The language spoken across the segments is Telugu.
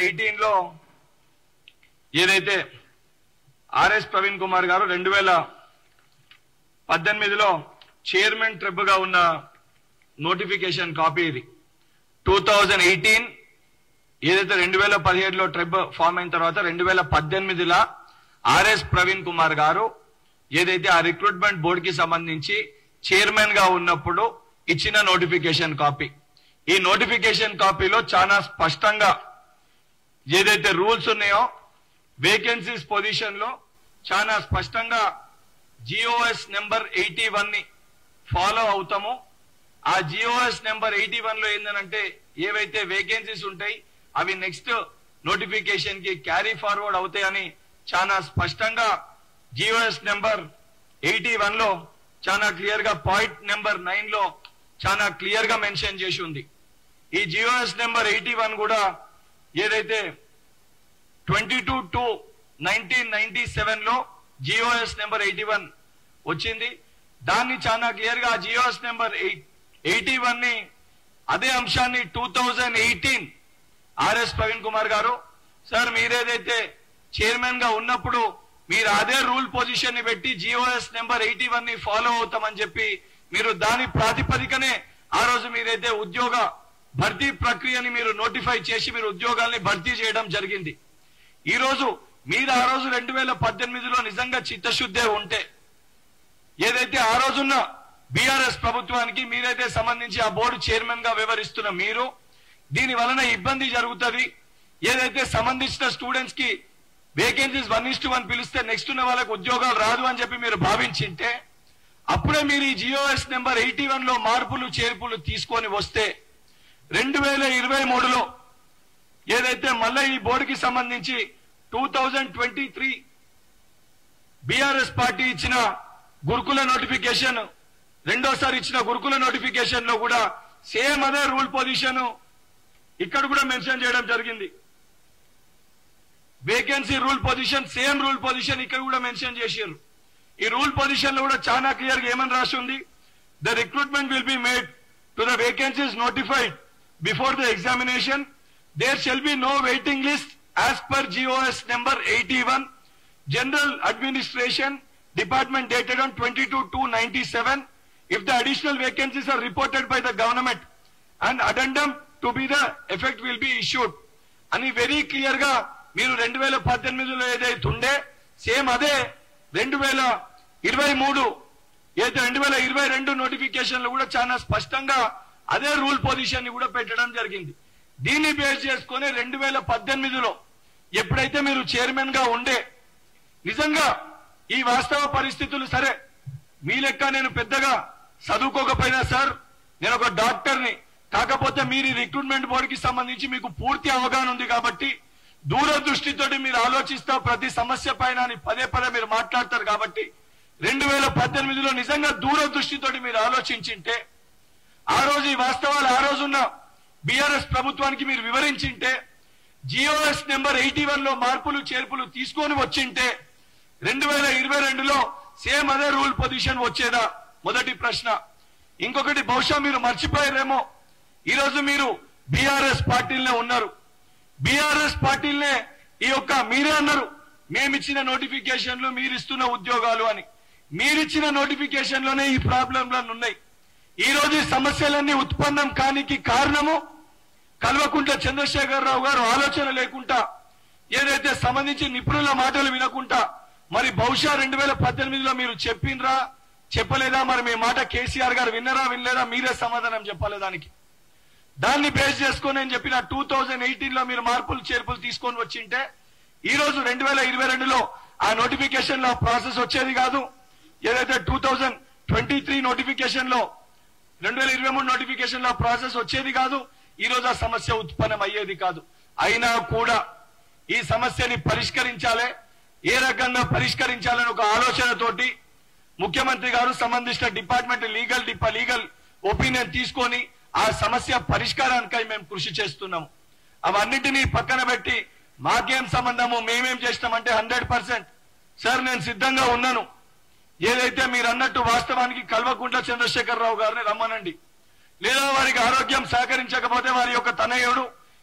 ఎయిటీన్ లో ఏదైతే ఆర్ఎస్ ప్రవీణ్ కుమార్ గారు రెండు వేల పద్దెనిమిదిలో చైర్మన్ ట్రిబ్ గా ఉన్న నోటిఫికేషన్ కాపీ ఇది టూ థౌజండ్ ఎయిటీన్ ఏదైతే రెండు వేల పదిహేడులో ట్రిబ్ ఫామ్ అయిన తర్వాత రెండు వేల పద్దెనిమిదిలో ఆర్ఎస్ ప్రవీణ్ కుమార్ గారు ఏదైతే ఆ రిక్రూట్మెంట్ బోర్డు కి సంబంధించి చైర్మన్ గా ఉన్నప్పుడు ఇచ్చిన నోటిఫికేషన్ కాపీ ఈ నోటిఫికేషన్ కాపీలో చాలా స్పష్టంగా ఏదైతే రూల్స్ ఉన్నాయో వేకెన్సీస్ పొజిషన్ లో చాలా స్పష్టంగా జిఓఎస్ నెంబర్ ఎయిటీ వన్ ని ఫాలో అవుతాము ఆ జిఓఎస్ నెంబర్ ఎయిటీ వన్ లో ఏంటంటే ఏవైతే వేకెన్సీస్ ఉంటాయి అవి నెక్స్ట్ నోటిఫికేషన్ కి క్యారీ ఫార్వర్డ్ అవుతాయని చాలా స్పష్టంగా జిఓఎస్ నెంబర్ ఎయిటీ వన్ లో చాలా క్లియర్ గా పాయింట్ నెంబర్ నైన్ లో చాలా క్లియర్ గా మెన్షన్ చేసి ఉంది ఈ జిఓఎస్ నెంబర్ ఎయిటీ వన్ కూడా ఏదైతే twenty two two nineteen ninety seven లో జిఓఎస్ నెంబర్ ఎయిటీ వన్ వచ్చింది దాన్ని చాలా క్లియర్ గా జిఓఎస్ నెంబర్ ఎయిటీ వన్ ని అదే అంశాన్ని two thousand eighteen RS Praveen Kumar గారు సార్ మీరేదైతే చైర్మన్ గా ఉన్నప్పుడు మీరు అదే రూల్ పొజిషన్ ని పెట్టి జిఓఎస్ నెంబర్ ఎయిటీ వన్ ని ఫాలో అవుతామని చెప్పి మీరు దాని ప్రాతిపదికనే ఆ రోజు మీరైతే ఉద్యోగ భర్తీ ప్రక్రియని మీరు నోటిఫై చేసి మీరు ఉద్యోగాల్ని భర్తీ చేయడం జరిగింది ఈ రోజు మీరు ఆ రోజు రెండు వేల పద్దెనిమిదిలో నిజంగా చిత్తశుద్ధే ఉంటే ఏదైతే ఆ రోజున్న బీఆర్ఎస్ ప్రభుత్వానికి మీరైతే సంబంధించి ఆ బోర్డు చైర్మన్ గా వ్యవహరిస్తున్న మీరు దీని వలన ఇబ్బంది జరుగుతుంది ఏదైతే సంబంధించిన స్టూడెంట్స్ కి వేకెన్సీస్ వన్ ఇస్ వన్ పిలిస్తే నెక్స్ట్ ఉన్న వాళ్ళకి ఉద్యోగాలు రాదు అని చెప్పి మీరు భావించింటే అప్పుడే మీరు ఈ జియోఎస్ నెంబర్ ఎయిటీ వన్ లో మార్పులు చేర్పులు తీసుకొని వస్తే రెండు వేల ఇరవై మూడులో ఏదైతే మళ్ళీ ఈ బోర్డుకి సంబంధించి two thousand twenty three BRS party ఇచ్చిన గురుకుల నోటిఫికేషన్ రెండోసారి ఇచ్చిన గురుకుల నోటిఫికేషన్ లో కూడా సేమ్ అదే రూల్ పొజిషన్ ఇక్కడ కూడా మెన్షన్ చేయడం జరిగింది vacancy rule position same rule position ఇక్కడ కూడా మెన్షన్ చేశారు ఈ రూల్ పొజిషన్ లో కూడా చాలా క్లియర్ గా ఏమని రాసి ఉంది the recruitment will be made to the vacancies notified before the examination there shall be no waiting list as per GOs number eighty one general administration department dated on twenty two two ninety seven if the additional vacancies are reported by the government and addendum to be the effect will be issued అని వెరీ క్లియర్ గా మీరు రెండు వేల పద్దెనిమిదిలో ఏదైతే ఉండే సేమ్ అదే రెండు వేల ఇరవై మూడు ఏదైతే రెండు వేల ఇరవై రెండు నోటిఫికేషన్లు కూడా చాలా స్పష్టంగా అదే రూల్ పొజిషన్ ని కూడా పెట్టడం జరిగింది దీన్ని బేస్ చేసుకొని రెండు వేల పద్దెనిమిదిలో ఎప్పుడైతే మీరు చైర్మన్ గా ఉండే నిజంగా ఈ వాస్తవ పరిస్థితులు సరే మీ లెక్క నేను పెద్దగా చదువుకోకపోయినా సార్ నేను ఒక డాక్టర్ని కాకపోతే మీరు ఈ రిక్రూట్మెంట్ బోర్డుకి సంబంధించి మీకు పూర్తి అవగాహన ఉంది కాబట్టి దూరదృష్టితోటి మీరు ఆలోచిస్తా ప్రతి సమస్య పైన అని పదే పదే మీరు మాట్లాడతారు కాబట్టి రెండు వేల పద్దెనిమిదిలో నిజంగా దూరదృష్టితోటి మీరు ఆలోచించింటే ఆ రోజు ఈ వాస్తవాలు ఆ రోజున్న బీఆర్ఎస్ ప్రభుత్వానికి మీరు వివరించింటే జిఓఎస్ నెంబర్ ఎయిటీ వన్ లో మార్పులు చేర్పులు తీసుకొని వచ్చింటే రెండు వేల ఇరవై రెండులో సేమ్ అదే రూల్ పొజిషన్ వచ్చేదా మొదటి ప్రశ్న ఇంకొకటి బహుశా మీరు మర్చిపోయారేమో ఈ రోజు మీరు బీఆర్ఎస్ పార్టీలనే ఉన్నారు బీఆర్ఎస్ పార్టీలనే ఈ యొక్క మీరే అన్నారు మేమిచ్చిన నోటిఫికేషన్లు మీరిస్తున్న ఉద్యోగాలు అని మీరిచ్చిన నోటిఫికేషన్ లోనే ఈ ప్రాబ్లంలు ఉన్నాయి ఈ రోజు ఈ సమస్యలన్నీ ఉత్పన్నం కానికి కారణము కల్వకుంట్ల చంద్రశేఖరరావు గారు ఆలోచన లేకుండా ఏదైతే సంబంధించి నిపుణుల మాటలు వినకుండా మరి బహుశా రెండు వేల పద్దెనిమిదిలో మీరు చెప్పిండ్రా చెప్పలేదా మరి మీ మాట కేసీఆర్ గారు విన్నరా వినలేదా మీరే సమాధానం చెప్పాలి దానికి దాన్ని బేస్ చేసుకొని నేను చెప్పిన టూ థౌజండ్ ఎయిటీన్ లో మీరు మార్పులు చేర్పులు తీసుకొని వచ్చింటే ఈ రోజు రెండు వేల ఇరవై రెండులో ఆ నోటిఫికేషన్ లో ప్రాసెస్ వచ్చేది కాదు ఏదైతే two thousand twenty three notification లో రెండు వేల ఇరవై మూడు నోటిఫికేషన్ లో ప్రాసెస్ వచ్చేది కాదు ఈ రోజు ఆ సమస్య ఉత్పన్నం అయ్యేది కాదు అయినా కూడా ఈ సమస్యని పరిష్కరించాలి ఏ రకంగా పరిష్కరించాలని ఒక ఆలోచనతోటి ముఖ్యమంత్రి గారు సంబంధించిన డిపార్ట్మెంట్ లీగల్ డిపా లీగల్ ఒపీనియన్ తీసుకొని ఆ సమస్య పరిష్కారానికై మేము కృషి చేస్తున్నాము అవన్నిటినీ పక్కన పెట్టి మాకేం సంబంధము మేమేం చేస్తామంటే హండ్రెడ్ పర్సెంట్ సార్ నేను సిద్ధంగా ఉన్నాను ఏదైతే మీరు అన్నట్టు వాస్తవానికి కల్వకుంట్ల చంద్రశేఖరరావు గారిని రమ్మనండి లేదా వారికి ఆరోగ్యం సహకరించకపోతే వారి యొక్క తనయుడు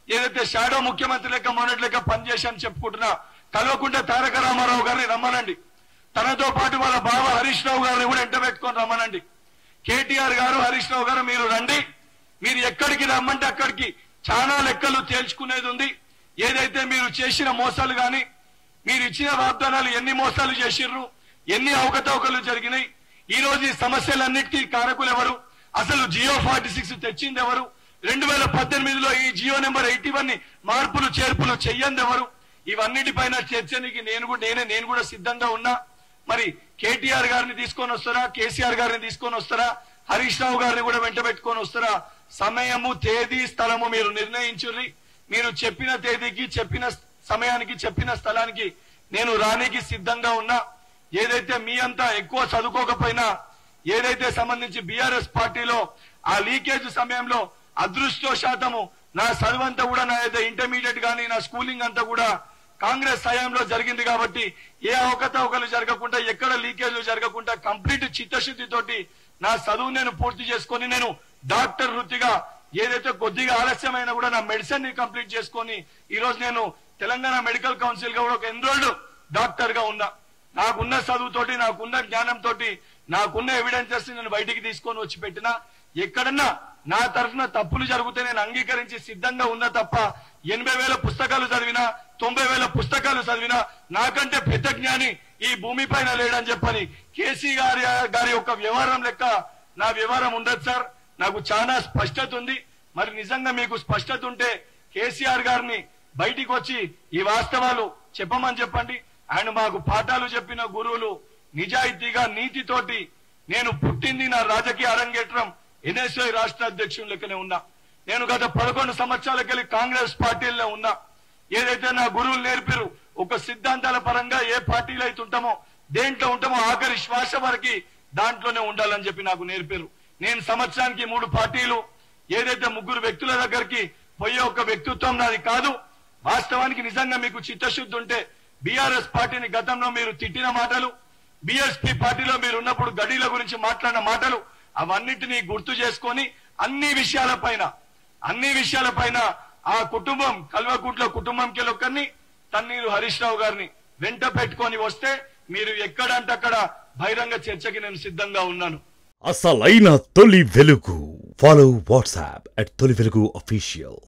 ఏదైతే షాడో ముఖ్యమంత్రి లెక్క మొన్నటి లెక్క పనిచేశాను చెప్పుకుంటున్నా కల్వకుంట్ల తారక రామారావు గారిని రమ్మనండి తనతో పాటు వాళ్ళ బావ హరీష్ రావు గారిని కూడా ఎంట పెట్టుకొని రమ్మనండి కేటీఆర్ గారు హరీష్ రావు గారు మీరు రండి మీరు ఎక్కడికి రమ్మంటే అక్కడికి చాలా లెక్కలు తేల్చుకునేది ఉంది ఏదైతే మీరు చేసిన మోసాలు గాని మీరు ఇచ్చిన వాగ్దానాలు ఎన్ని మోసాలు చేసిర్రు ఎన్ని అవకతవకలు జరిగినాయి ఈ రోజు ఈ సమస్యలన్నిటికీ కారకులు ఎవరు అసలు జియో ఫార్టీ సిక్స్ తెచ్చింది ఎవరు రెండు వేల పద్దెనిమిదిలో ఈ జియో నెంబర్ ఎయిటీ వన్ ని మార్పులు చేర్పులు చెయ్యంది ఎవరు ఇవన్నిటిపైన చర్చనికి నేను కూడా నేనే నేను కూడా సిద్ధంగా ఉన్నా మరి కేటీఆర్ గారిని తీసుకొని వస్తారా కేసీఆర్ గారిని తీసుకొని వస్తారా హరీష్ రావు గారిని కూడా వెంట పెట్టుకొని వస్తారా సమయము తేదీ స్థలము మీరు నిర్ణయించుర్రి మీరు చెప్పిన తేదీకి చెప్పిన సమయానికి చెప్పిన స్థలానికి నేను రానికి సిద్ధంగా ఉన్నా ఏదైతే మీ అంతా ఎక్కువ చదువుకోకపోయినా ఏదైతే సంబంధించి బీఆర్ఎస్ పార్టీలో ఆ లీకేజ్ సమయంలో అదృష్టవశాతము నా చదువంతా కూడా నా ఏదో ఇంటర్మీడియట్ గానీ నా స్కూలింగ్ అంతా కూడా కాంగ్రెస్ హయాంలో జరిగింది కాబట్టి ఏ అవకతవకలు జరగకుండా ఎక్కడ లీకేజ్లు జరగకుండా కంప్లీట్ చిత్తశుద్ధితోటి నా చదువు నేను పూర్తి చేసుకొని నేను డాక్టర్ వృత్తిగా ఏదైతే కొద్దిగా ఆలస్యమైనా కూడా నా మెడిసిన్ ని కంప్లీట్ చేసుకొని ఈ రోజు నేను తెలంగాణ మెడికల్ కౌన్సిల్ గా కూడా ఒక ఎన్రోల్డ్ డాక్టర్ గా ఉన్నా నాకున్న చదువుతోటి నాకున్న జ్ఞానంతో నాకున్న ఎవిడెన్సెస్ నేను బయటికి తీసుకొని వచ్చి పెట్టినా ఎక్కడన్నా నా తరఫున తప్పులు జరిగితే నేను అంగీకరించి సిద్ధంగా ఉన్నా తప్ప ఎనభై వేల పుస్తకాలు చదివినా తొంభై వేల పుస్తకాలు చదివినా నాకంటే పెద్ద జ్ఞాని ఈ భూమి పైన లేడని చెప్పని కేసీ గారి గారి యొక్క వ్యవహారం లెక్క నా వ్యవహారం ఉండదు సార్ నాకు చాలా స్పష్టత ఉంది మరి నిజంగా మీకు స్పష్టత ఉంటే కేసీఆర్ గారిని బయటికి వచ్చి ఈ వాస్తవాలు చెప్పమని చెప్పండి ఆయన మాకు పాఠాలు చెప్పిన గురువులు నిజాయితీగా నీతితోటి నేను పుట్టింది నా రాజకీయ అరంగేట్రం ఎన్ఎస్ఐ రాష్ట్ర అధ్యక్షుని లెక్కనే ఉన్నా నేను గత పదకొండు సంవత్సరాలకెళ్ళి కాంగ్రెస్ పార్టీలో ఉన్నా ఏదైతే నా గురువులు నేర్పారు ఒక సిద్ధాంతాల పరంగా ఏ పార్టీలో అయితే ఉంటామో దేంట్లో ఉంటామో ఆఖరి శ్వాస వరకు దాంట్లోనే ఉండాలని చెప్పి నాకు నేర్పారు నేను సంవత్సరానికి మూడు పార్టీలు ఏదైతే ముగ్గురు వ్యక్తుల దగ్గరికి పోయే ఒక వ్యక్తిత్వం నాది కాదు వాస్తవానికి నిజంగా మీకు చిత్తశుద్ధి ఉంటే బీఆర్ఎస్ పార్టీని గతంలో మీరు తిట్టిన మాటలు బీఎస్పీ పార్టీలో మీరు ఉన్నప్పుడు గడీల గురించి మాట్లాడిన మాటలు అవన్నిటినీ గుర్తు చేసుకొని అన్ని విషయాలపైన అన్ని విషయాలపైన ఆ కుటుంబం కల్వకుంట్ల కుటుంబంకి ఒకరిని తన్నీరు హరీష్ రావు గారిని వెంట పెట్టుకొని వస్తే మీరు ఎక్కడంటే అక్కడ బహిరంగ చర్చకి నేను సిద్ధంగా ఉన్నాను అసలైన తొలి వెలుగు ఫాలో వాట్సాప్ అట్ తొలి వెలుగు అఫీషియల్